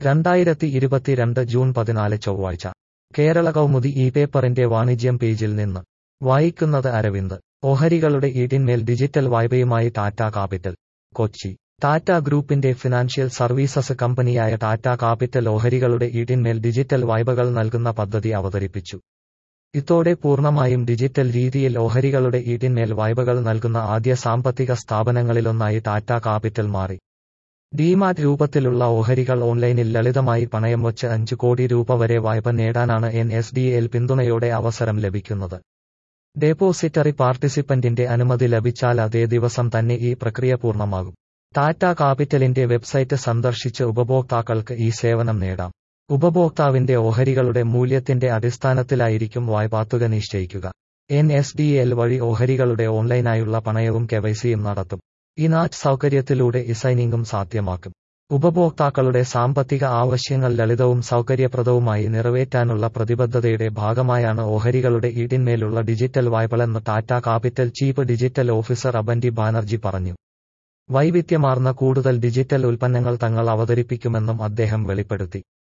രണ്ടായിരത്തി ഇരുപത്തിരണ്ട് ജൂൺ പതിനാല് ചൊവ്വാഴ്ച കേരള കൗമുദി ഈ പേപ്പറിന്റെ വാണിജ്യം പേജിൽ നിന്ന് വായിക്കുന്നത് അരവിന്ദ് ഓഹരികളുടെ ഈടിന്മേൽ ഡിജിറ്റൽ വായ്പയുമായി ടാറ്റ കാപ്പിറ്റൽ കൊച്ചി ടാറ്റ ഗ്രൂപ്പിന്റെ ഫിനാൻഷ്യൽ സർവീസസ് കമ്പനിയായ ടാറ്റ കാപ്പിറ്റൽ ഓഹരികളുടെ ഈടിന്മേൽ ഡിജിറ്റൽ വായ്പകൾ നൽകുന്ന പദ്ധതി അവതരിപ്പിച്ചു ഇതോടെ പൂർണ്ണമായും ഡിജിറ്റൽ രീതിയിൽ ഓഹരികളുടെ ഈടിന്മേൽ വായ്പകൾ നൽകുന്ന ആദ്യ സാമ്പത്തിക സ്ഥാപനങ്ങളിലൊന്നായി ടാറ്റ കാപ്പിറ്റൽ മാറി ഡിമാറ്റ് രൂപത്തിലുള്ള ഓഹരികൾ ഓൺലൈനിൽ ലളിതമായി പണയം വച്ച് അഞ്ച് കോടി രൂപ വരെ വായ്പ നേടാനാണ് എൻ എസ് ഡി എൽ പിന്തുണയോടെ അവസരം ലഭിക്കുന്നത് ഡെപ്പോസിറ്ററി പാർട്ടിസിപ്പന്റിന്റെ അനുമതി ലഭിച്ചാൽ അതേ ദിവസം തന്നെ ഈ പ്രക്രിയ പൂർണ്ണമാകും ടാറ്റ കാപ്പിറ്റലിന്റെ വെബ്സൈറ്റ് സന്ദർശിച്ച് ഉപഭോക്താക്കൾക്ക് ഈ സേവനം നേടാം ഉപഭോക്താവിന്റെ ഓഹരികളുടെ മൂല്യത്തിന്റെ അടിസ്ഥാനത്തിലായിരിക്കും വായ്പാത്തുക നിശ്ചയിക്കുക എൻ എസ് ഡി എൽ വഴി ഓഹരികളുടെ ഓൺലൈനായുള്ള പണയവും കെവൈസിയും നടത്തും ഇനാറ്റ് സൗകര്യത്തിലൂടെ ഇസൈനിങ്ങും സാധ്യമാക്കും ഉപഭോക്താക്കളുടെ സാമ്പത്തിക ആവശ്യങ്ങൾ ലളിതവും സൗകര്യപ്രദവുമായി നിറവേറ്റാനുള്ള പ്രതിബദ്ധതയുടെ ഭാഗമായാണ് ഓഹരികളുടെ ഈടിന്മേലുള്ള ഡിജിറ്റൽ വായ്പകളെന്ന് Tata capital chief digital officer Abanti Banerjee പറഞ്ഞു വൈവിധ്യമാർന്ന കൂടുതൽ ഡിജിറ്റൽ ഉൽപ്പന്നങ്ങൾ തങ്ങൾ അവതരിപ്പിക്കുമെന്നും അദ്ദേഹം വെളിപ്പെടുത്തി